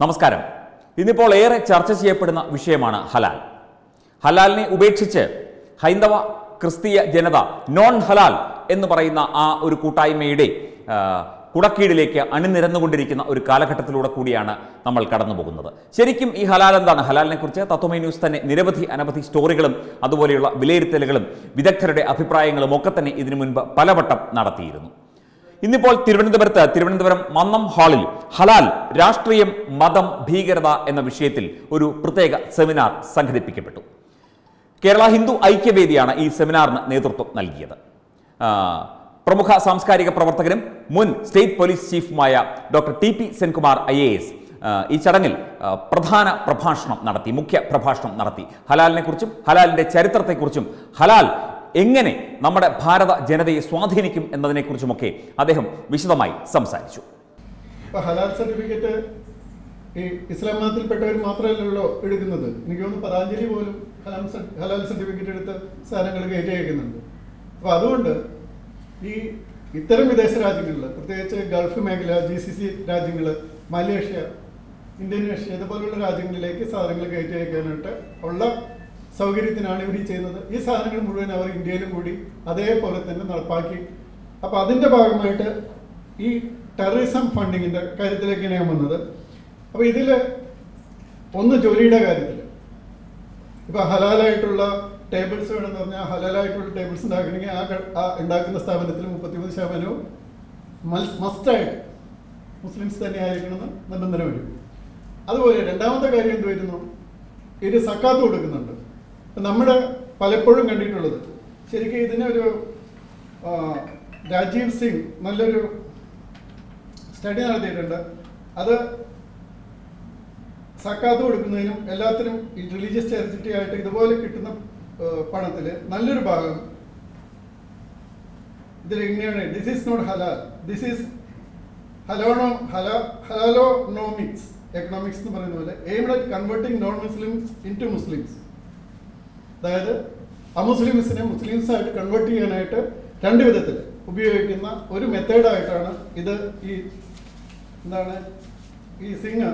നമസ്കാരം ഇന്നിപ്പോൾ ഏറെ ചർച്ച ചെയ്യപ്പെടുന്ന വിഷയമാണ് ഹലാൽ ഹലാലിനെ ഉപേക്ഷിച്ച് ഹൈന്ദവ ക്രിസ്തീയ ജനത നോൺ ഹലാൽ എന്ന് പറയുന്ന ആ ഒരു കൂട്ടായ്മയുടെ ആ, കുടക്കീഴിലേക്ക് അണിനിരന്നുകൊണ്ടിരിക്കുന്ന ഒരു കാലഘട്ടത്തിലൂടെ കൂടിയാണ് നമ്മൾ കടന്നു പോകുന്നത് ശരിക്കും ഈ ഹലാൽ എന്താണ് ഹലാലിനെ കുറിച്ച് തത്വമൈ ന്യൂസ് തന്നെ നിരവധി അനവധി സ്റ്റോറികളും അതുപോലെയുള്ള വിലയിരുത്തലുകളും വിദഗ്ധരുടെ അഭിപ്രായങ്ങളും ഒക്കെ തന്നെ ഇതിനു മുൻപ് പലവട്ടം നടത്തിയിരുന്നു ഇന്നിപ്പോൾ തിരുവനന്തപുരത്ത് തിരുവനന്തപുരം മന്നം ഹാളിൽ ഹലാൽ രാഷ്ട്രീയം മതം ഭീകരത എന്ന വിഷയത്തിൽ ഒരു പ്രത്യേക സെമിനാർ സംഘടിപ്പിക്കപ്പെട്ടു കേരള ഹിന്ദു ഐക്യവേദിയാണ് ഈ സെമിനാറിന് നേതൃത്വം നൽകിയത് ആ, പ്രമുഖ സാംസ്കാരിക പ്രവർത്തകനും മുൻ സ്റ്റേറ്റ് പോലീസ് ചീഫുമായ doctor T P Senkumar I A S ഈ ചടങ്ങിൽ ആ, പ്രധാന പ്രഭാഷണം നടത്തി മുഖ്യ പ്രഭാഷണം നടത്തി ഹലാലിനെ കുറിച്ചും ഹലാലിന്റെ ചരിത്രത്തെക്കുറിച്ചും ഹലാൽ എങ്ങനെ നമ്മുടെ ഭാരത ജനതയെ സ്വാധീനിക്കും എന്നതിനെക്കുറിച്ചുമൊക്കെ അദ്ദേഹം വിശദമായി സംസാരിച്ചു ഇപ്പൊ ഹലാൽ സർട്ടിഫിക്കറ്റ് ഈ ഇസ്ലാം മതത്തിൽപ്പെട്ടവർ മാത്രമല്ലല്ലോ എടുക്കുന്നത് എനിക്ക് തോന്നുന്നു പതാഞ്ജലി പോലും ഹലാൽ സ- ഹലാൽ സർട്ടിഫിക്കറ്റ് എടുത്ത് സാധനങ്ങൾ കയറ്റി അയക്കുന്നുണ്ട് അപ്പൊ അതുകൊണ്ട് ഈ ഇത്തരം വിദേശ രാജ്യങ്ങളിൽ പ്രത്യേകിച്ച് ഗൾഫ് മേഖല ജി സി സി രാജ്യങ്ങൾ മലേഷ്യ ഇന്തോനേഷ്യ ഇതുപോലുള്ള രാജ്യങ്ങളിലേക്ക് സാധനങ്ങൾ കയറ്റി അയക്കാനായിട്ട് ഉള്ള സൗകര്യത്തിനാണ് ഇവർ ഈ ചെയ്യുന്നത് ഈ സാധനങ്ങൾ മുഴുവൻ അവർ ഇന്ത്യയിലും കൂടി അതേപോലെ തന്നെ നടപ്പാക്കി അപ്പൊ അതിന്റെ ഭാഗമായിട്ട് ഈ ടെററിസം ഫണ്ടിങ്ങിന്റെ കാര്യത്തിലേക്കാണ് ഞാൻ വന്നത് അപ്പൊ ഇതില് ഒന്ന് ജോലിയുടെ കാര്യത്തിൽ ഇപ്പൊ ഹലാലായിട്ടുള്ള ടേബിൾസ് വേണമെന്ന് പറഞ്ഞാൽ ഹലാലായിട്ടുള്ള ടേബിൾസ് ഉണ്ടാക്കണമെങ്കിൽ ആ ക- ആ ഉണ്ടാക്കുന്ന സ്ഥാപനത്തിൽ മുപ്പത്തിമൂന്ന് ശതമാനവും മസ്റ്റായിട്ട് മുസ്ലിംസ് തന്നെ ആയിരിക്കണമെന്ന് നിബന്ധന വരും അതുപോലെ രണ്ടാമത്തെ കാര്യം എന്ത് വരുന്നു ഇത് സക്കാത്ത് കൊടുക്കുന്നുണ്ട് ഇപ്പൊ നമ്മുടെ പലപ്പോഴും കണ്ടിട്ടുള്ളത് ശരിക്കും ഇതിനൊരു ആ, രാജീവ് സിംഗ് നല്ലൊരു സ്റ്റഡി നടത്തിയിട്ടുണ്ട് അത് സക്കാത്ത് കൊടുക്കുന്നതിനും എല്ലാത്തിനും ഈ റിലീജിയസ് ചാരിറ്റി ആയിട്ട് ഇതുപോലെ കിട്ടുന്ന പണത്തിൽ നല്ലൊരു ഭാഗം ഇതിൽ ഇങ്ങനെയാണ് ദിസ് ഈസ് നോട്ട് ഹലാൽ ദിസ് ഈസ് ഹലോണോ ഹല ഹലാലോനോമിക്സ് എക്കണോമിക്സ് എന്ന് പറയുന്ന പോലെ aimed at converting non Muslims into Muslims അതായത് അമുസ്ലിംസിനെ മുസ്ലിംസ് ആയിട്ട് കൺവേർട്ട് ചെയ്യാനായിട്ട് രണ്ട് വിധത്തിൽ ഉപയോഗിക്കുന്ന ഒരു മെത്തേഡായിട്ടാണ് ഇത് ഈ എന്താണ് ഈ സിംഗ്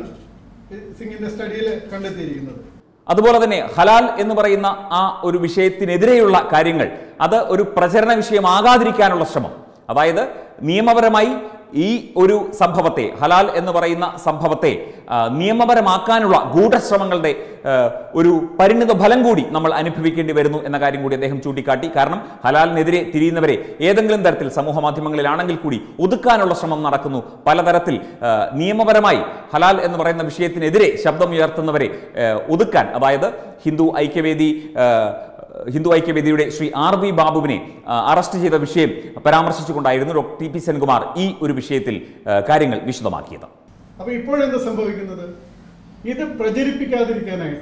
ഈ സിംഗിന്റെ സ്റ്റഡിയിൽ കണ്ടെത്തിയിരിക്കുന്നത് അതുപോലെ തന്നെ ഹലാൽ എന്ന് പറയുന്ന ആ ഒരു വിഷയത്തിനെതിരെയുള്ള കാര്യങ്ങൾ അത് ഒരു പ്രചരണ വിഷയമാകാതിരിക്കാനുള്ള ശ്രമം അതായത് നിയമപരമായി ഈ ഒരു സംഭവത്തെ ഹലാൽ എന്ന് പറയുന്ന സംഭവത്തെ ആ, നിയമപരമാക്കാനുള്ള ഗൂഢശ്രമങ്ങളുടെ ആ, ഒരു പരിണിത ഫലം കൂടി നമ്മൾ അനുഭവിക്കേണ്ടി വരുന്നു എന്ന കാര്യം കൂടി അദ്ദേഹം ചൂണ്ടിക്കാട്ടി കാരണം ഹലാലിനെതിരെ തിരിയുന്നവരെ ഏതെങ്കിലും തരത്തിൽ സമൂഹ മാധ്യമങ്ങളിലാണെങ്കിൽ കൂടി ഒതുക്കാനുള്ള ശ്രമം നടക്കുന്നു പലതരത്തിൽ ആ, നിയമപരമായി ഹലാൽ എന്ന് പറയുന്ന വിഷയത്തിനെതിരെ ശബ്ദമുയർത്തുന്നവരെ ആ, ഒതുക്കാൻ അതായത് ഹിന്ദു ഐക്യവേദി ആ, ഹിന്ദു ഐക്യവേദിയുടെ ശ്രീ ആർ വി ബാബുവിനെ ആ, അറസ്റ്റ് ചെയ്ത വിഷയം പരാമർശിച്ചുകൊണ്ടായിരുന്നു ഡോക്ടർ ടി പി സെൻകുമാർ ഈ ഒരു വിഷയത്തിൽ ആ, കാര്യങ്ങൾ വിശദമാക്കിയത് അപ്പൊ ഇപ്പോഴെന്താ സംഭവിക്കുന്നത് ഇത് പ്രചരിപ്പിക്കാതിരിക്കാനായിട്ട്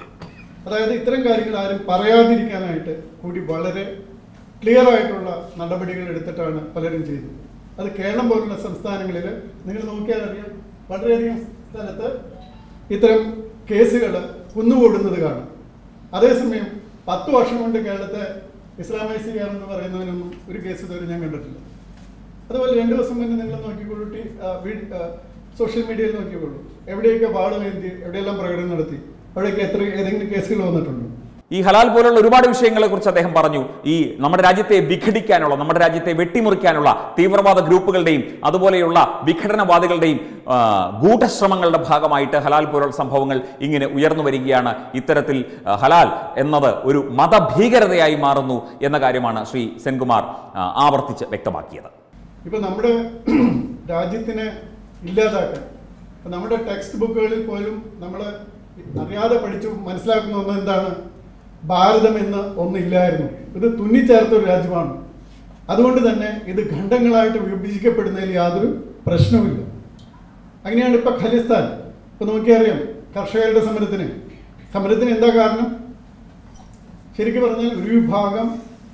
അതായത് ഇത്തരം കാര്യങ്ങൾ ആരും പറയാതിരിക്കാനായിട്ട് കൂടി വളരെ ക്ലിയർ ആയിട്ടുള്ള നടപടികൾ എടുത്തിട്ടാണ് പലരും ചെയ്തത് അത് കേരളം പോലുള്ള സംസ്ഥാനങ്ങളിൽ നിങ്ങൾ നോക്കിയാൽ അറിയാം വളരെയധികം സ്ഥലത്ത് ഇത്തരം കേസുകൾ കുന്നുകൂടുന്നത് കാണാം അതേസമയം പത്ത് വർഷം കൊണ്ട് കേരളത്തെ ഇസ്ലാമൈസ് ചെയ്യാമെന്ന് പറയുന്നതിനൊന്നും ഒരു കേസ് ഇതുവരെ ഞാൻ കണ്ടിട്ടില്ല അതുപോലെ രണ്ട് ദിവസം മുന്നേ നിങ്ങൾ നോക്കിക്കൊള്ളൂ ടി ആ, വീ- ആ, സോഷ്യൽ മീഡിയയിൽ നോക്കിക്കൊള്ളൂ എവിടെയൊക്കെ വാളുവേന്തി എവിടെയെല്ലാം പ്രകടനം നടത്തി അവിടെയൊക്കെ എത്ര ഏതെങ്കിലും കേസുകൾ വന്നിട്ടുണ്ടോ ഈ ഹലാൽ പോലുള്ള ഒരുപാട് വിഷയങ്ങളെ കുറിച്ച് അദ്ദേഹം പറഞ്ഞു ഈ നമ്മുടെ രാജ്യത്തെ വിഘടിക്കാനുള്ള നമ്മുടെ രാജ്യത്തെ വെട്ടിമുറിക്കാനുള്ള തീവ്രവാദ ഗ്രൂപ്പുകളുടെയും അതുപോലെയുള്ള വിഘടനവാദികളുടെയും ആ, ഗൂഢശ്രമങ്ങളുടെ ഭാഗമായിട്ട് ഹലാൽ പോലുള്ള സംഭവങ്ങൾ ഇങ്ങനെ ഉയർന്നു വരികയാണ് ഇത്തരത്തിൽ ആ, ഹലാൽ എന്നത് ഒരു മതഭീകരതയായി മാറുന്നു എന്ന കാര്യമാണ് ശ്രീ സെൻകുമാർ ആ, ആവർത്തിച്ച് വ്യക്തമാക്കിയത് ഇപ്പൊ നമ്മുടെ രാജ്യത്തിനെ ഇല്ലാതാക്കാൻ ഇപ്പൊ നമ്മുടെ ടെക്സ്റ്റ് ബുക്കുകളിൽ പോലും നമ്മൾ അറിയാതെ പഠിച്ചു മനസ്സിലാക്കുന്ന ഒന്ന് എന്താണ് ഭാരതം എന്ന് ഒന്നില്ലായിരുന്നു ഇത് തുന്നിച്ചേർത്ത ഒരു രാജ്യമാണ് അതുകൊണ്ട് തന്നെ ഇത് ഖണ്ഡങ്ങളായിട്ട് വിഭജിക്കപ്പെടുന്നതിൽ യാതൊരു പ്രശ്നവുമില്ല അങ്ങനെയാണ് ഇപ്പൊ ഖലിസ്ഥാൻ ഇപ്പൊ നോക്കിയറിയാം കർഷകരുടെ സമരത്തിന് സമരത്തിന് എന്താ കാരണം ശരിക്കും പറഞ്ഞാൽ ഒരു വിഭാഗം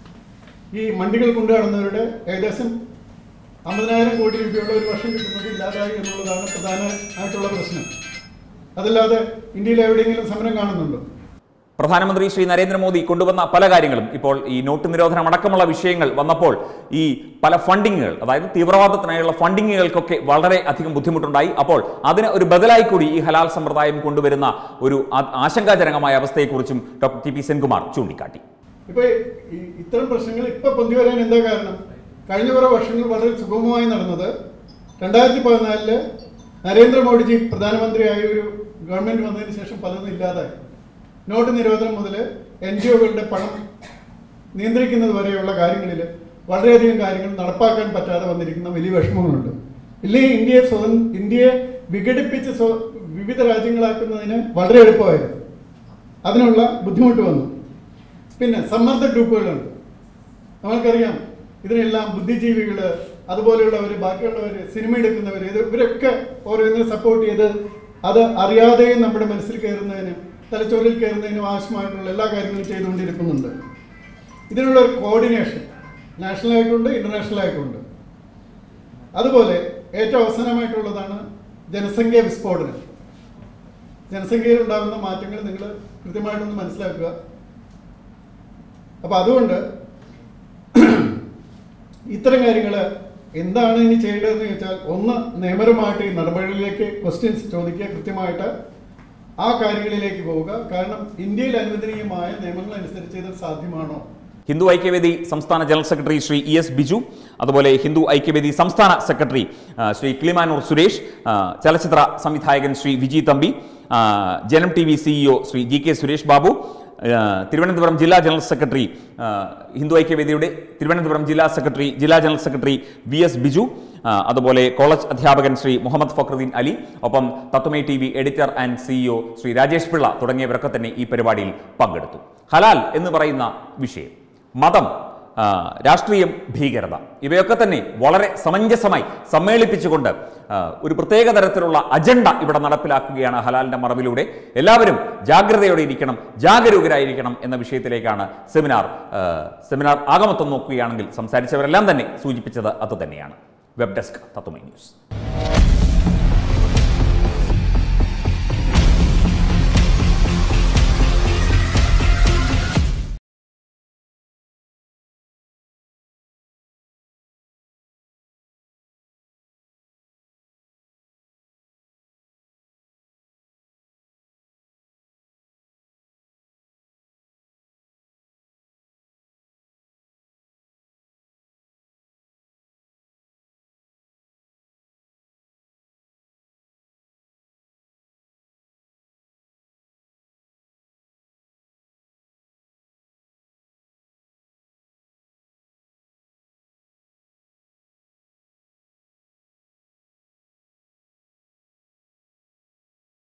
ഈ മണ്ടികൾ കൊണ്ടു നടന്നവരുടെ ഏകദേശം അമ്പതിനായിരം കോടി രൂപയുള്ള ഒരു വർഷം കിട്ടുന്നത് ഇല്ലാതായി എന്നുള്ളതാണ് പ്രധാനമായിട്ടുള്ള പ്രശ്നം അതല്ലാതെ ഇന്ത്യയിൽ എവിടെയെങ്കിലും സമരം കാണുന്നുണ്ടോ പ്രധാനമന്ത്രി ശ്രീ നരേന്ദ്രമോദി കൊണ്ടുവന്ന പല കാര്യങ്ങളും ഇപ്പോൾ ഈ നോട്ട് നിരോധനം അടക്കമുള്ള വിഷയങ്ങൾ വന്നപ്പോൾ ഈ പല ഫണ്ടിങ്ങുകൾ അതായത് തീവ്രവാദത്തിനായുള്ള ഫണ്ടിങ്ങുകൾക്കൊക്കെ വളരെ അധികം ബുദ്ധിമുട്ടുണ്ടായി അപ്പോൾ അതിന് ഒരു ബദലായി കൂടി ഈ ഹലാൽ സമ്പ്രദായം കൊണ്ടുവരുന്ന ഒരു ആ- ആശങ്കാജനകമായ അവസ്ഥയെക്കുറിച്ചും ഡോക്ടർ ടി പി സെൻകുമാർ ചൂണ്ടിക്കാട്ടി ഇപ്പൊ ഈ ഇത്തരം പ്രശ്നങ്ങൾ ഇപ്പൊ പൊന്തി വരാൻ എന്താ കാരണം കഴിഞ്ഞ കുറെ വർഷങ്ങൾ വളരെ സുഗമമായി നടന്നത് രണ്ടായിരത്തി പതിനാലില് നരേന്ദ്രമോദിജി പ്രധാനമന്ത്രിയായ ഒരു ഗവൺമെന്റ് വന്നതിന് ശേഷം പലതും ഇല്ലാതായി നോട്ട് നിരോധനം മുതൽ എൻ ജി ഒകളുടെ പണം നിയന്ത്രിക്കുന്നത് വരെയുള്ള കാര്യങ്ങളിൽ വളരെയധികം കാര്യങ്ങൾ നടപ്പാക്കാൻ പറ്റാതെ വന്നിരിക്കുന്ന വലിയ വിഷമങ്ങളുണ്ട് ഇല്ലെങ്കിൽ ഇന്ത്യയെ സ്വതം ഇന്ത്യയെ വിഘടിപ്പിച്ച് സ്വ വിവിധ രാജ്യങ്ങളാക്കുന്നതിന് വളരെ എളുപ്പമായിരുന്നു അതിനുള്ള ബുദ്ധിമുട്ട് വന്നു പിന്നെ സമ്മർദ്ദ ഗ്രൂപ്പുകളുണ്ട് നമ്മൾക്കറിയാം ഇതിനെല്ലാം ബുദ്ധിജീവികൾ അതുപോലെയുള്ളവർ ബാക്കിയുള്ളവർ സിനിമ എടുക്കുന്നവർ ഇത് ഇവരൊക്കെ ഓരോന്നിനെ സപ്പോർട്ട് ചെയ്ത് അത് അറിയാതെയും നമ്മുടെ മനസ്സിൽ കയറുന്നതിനും തലച്ചോറിൽ കയറുന്നതിനും ആവശ്യമായിട്ടുള്ള എല്ലാ കാര്യങ്ങളും ചെയ്തുകൊണ്ടിരിക്കുന്നുണ്ട് ഇതിനുള്ള ഒരു കോർഡിനേഷൻ നാഷണൽ ആയിട്ടുണ്ട് ഇന്റർനാഷണൽ ആയിട്ടുണ്ട് അതുപോലെ ഏറ്റവും അവസാനമായിട്ടുള്ളതാണ് ജനസംഖ്യ വിസ്ഫോടനം ജനസംഖ്യയിൽ ഉണ്ടാകുന്ന മാറ്റങ്ങൾ നിങ്ങൾ കൃത്യമായിട്ടൊന്ന് മനസ്സിലാക്കുക അപ്പൊ അതുകൊണ്ട് ഇത്തരം കാര്യങ്ങൾ എന്താണ് ഇനി ചെയ്യേണ്ടതെന്ന് ചോദിച്ചാൽ ഒന്ന് നിയമപരമായിട്ട് ഈ നടപടികളിലേക്ക് ക്വസ്റ്റ്യൻസ് ചോദിക്കുക കൃത്യമായിട്ട് ആ കാര്യങ്ങളിലേക്ക് പോവുക കാരണം ഇന്ത്യയിൽ അനുവദനീയമായ നിയമങ്ങൾ അനുസരിച്ച് ഇത് സാധ്യമാണോ ഹിന്ദു ഐക്യവേദി സംസ്ഥാന general secretary Shri E S Biju അതുപോലെ ഹിന്ദു ഐക്യവേദി സംസ്ഥാന സെക്രട്ടറി ആ, ശ്രീ കിളിമാനൂർ സുരേഷ് ആ, ചലച്ചിത്ര സംവിധായകൻ ശ്രീ വിജി തമ്പി ആ, Janam T V CEO Shri G K Suresh Babu ആ, തിരുവനന്തപുരം ജില്ലാ ജനറൽ സെക്രട്ടറി ആ, ഹിന്ദു ഐക്യവേദിയുടെ തിരുവനന്തപുരം ജില്ലാ സെക്രട്ടറി ജില്ലാ general secretary V S Biju ആ, അതുപോലെ കോളേജ് അധ്യാപകൻ ശ്രീ മുഹമ്മദ് ഫക്രുദ്ദീൻ അലി ഒപ്പം തത്വമേ T V editor and CEO Shri Rajesh Pillai തുടങ്ങിയവരൊക്കെ തന്നെ ഈ പരിപാടിയിൽ പങ്കെടുത്തു ഹലാൽ എന്ന് പറയുന്ന വിഷയം മതം ആ, രാഷ്ട്രീയം ഭീകരത ഇവയൊക്കെ തന്നെ വളരെ സമഞ്ജസമായി സമ്മേളിപ്പിച്ചുകൊണ്ട് ആ, ഒരു പ്രത്യേക തരത്തിലുള്ള അജണ്ട ഇവിടെ നടപ്പിലാക്കുകയാണ് ഹലാലിന്റെ മറവിലൂടെ എല്ലാവരും ജാഗ്രതയോടെ ഇരിക്കണം ജാഗരൂകരായിരിക്കണം എന്ന വിഷയത്തിലേക്കാണ് സെമിനാർ ആ, സെമിനാർ ആകമത്വം നോക്കുകയാണെങ്കിൽ സംസാരിച്ചവരെല്ലാം തന്നെ സൂചിപ്പിച്ചത് അത് തന്നെയാണ് വെബ് ഡെസ്ക് തത്വമൈ ന്യൂസ്